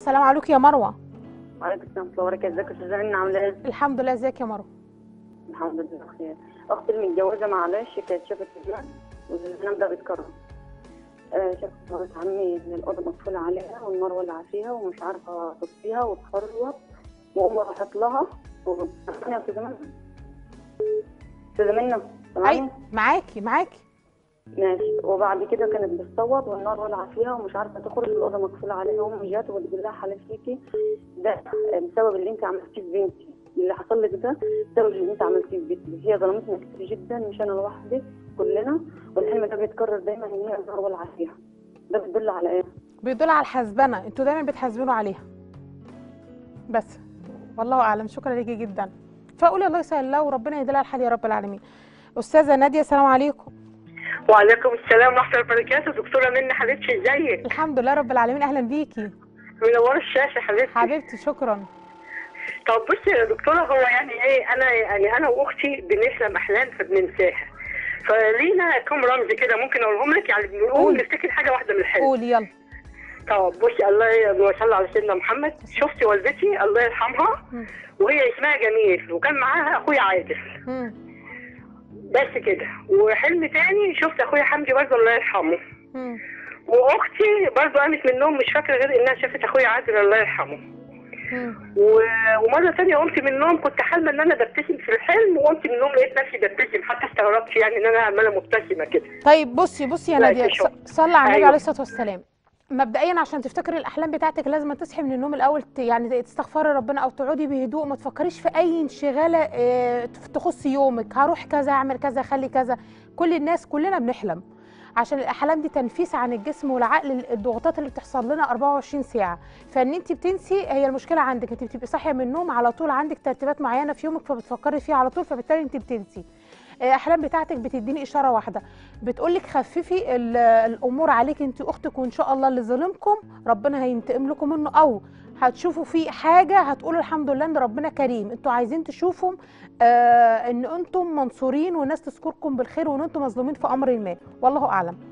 السلام عليكم يا مروه وعليكم السلام ورحمة الله وبركاته ازيك يا استاذة منى عاملة ايه؟ الحمد لله ازيك يا مروه الحمد لله بخير اختي المتجوزة معلش كانت شافت فيديوهات والكلام ده بيتكرر آه، شافت مرات عمي ان الأوضة مقفولة عليها والنار ولعة فيها ومش عارفة تطفيها وتخرج وأمي راحت لها و- يا استاذة منى استاذة منى اي سامعني؟ معاكي معاكي ماشي وبعد كده كانت بتصوت والنار ولعة فيها ومش عارفة تخرج الأوضة مقفولة عليها وأمي جات وبتقول لها حلف فيكي ده بسبب اللي أنت عملتيه في بنتي اللي حصل لك ده بسبب اللي أنت عملتيه في بنتي هي ظلمتنا كتير جدا مش أنا لوحدي كلنا والحلم ده بيتكرر دايما إن هي النار ولعة فيها ده بيدل على إيه؟ بيدل على الحسبنه انتوا دايما بتحاسبينوا عليها بس والله اعلم شكرا ليكي جدا فاقول الله يسهل الله وربنا يهدي لها الحال يا رب العالمين استاذه ناديه السلام عليكم وعليكم السلام ورحمة الله وبركاته دكتورة منى حبيبتي ازيك؟ الحمد لله رب العالمين اهلا بيكي منورة الشاشة حبيبتي حبيبتي شكرا طب بصي يا دكتورة هو يعني ايه انا يعني انا واختي بنحلم احلام فبننساها فلينا كم رمز كده ممكن اقولهم لك يعني بنقول قولي. نفتكر حاجة واحدة من الحلم قولي يلا طب بصي الله ي- صلى على سيدنا محمد شفتي والدتي الله يرحمها مم. وهي اسمها جميل وكان معاها اخويا عادل مم. بس كده وحلم تاني شفت اخويا حمدي برضه الله يرحمه مم. واختي برضه قامت من النوم مش فاكره غير انها شافت اخويا عادل الله يرحمه مم. و- ومره ثانيه قمت من النوم كنت حالمه ان انا ببتسم في الحلم وقمت من النوم لقيت نفسي ببتسم حتى استغربت يعني ان انا عماله مبتسمه كده طيب بصي بصي يا لا، ناديه في شغل. ص- صلي على النبي أيوة. عليه الصلاه والسلام مبدئيا عشان تفتكري الاحلام بتاعتك لازم تصحي من النوم الاول ت- يعني تستغفري ربنا او تقعدي بهدوء ما تفكريش في اي انشغاله آه، تخص يومك هروح كذا اعمل كذا اخلي كذا كل الناس كلنا بنحلم عشان الاحلام دي تنفيس عن الجسم والعقل الضغوطات اللي بتحصل لنا 24 ساعه فان انت بتنسي هي المشكله عندك انت بتبقي صاحيه من النوم على طول عندك ترتيبات معينه في يومك فبتفكري فيها على طول فبالتالي انت بتنسي الاحلام بتاعتك بتديني اشاره واحده بتقولك خففي ال- الامور عليك انت واختك وان شاء الله اللي ظلمكم ربنا هينتقم لكم منه او هتشوفوا فيه حاجه هتقولوا الحمد لله ان ربنا كريم انتوا عايزين تشوفوا آه ان انتم منصورين والناس تذكركم بالخير وان انتم مظلومين في امر ما والله اعلم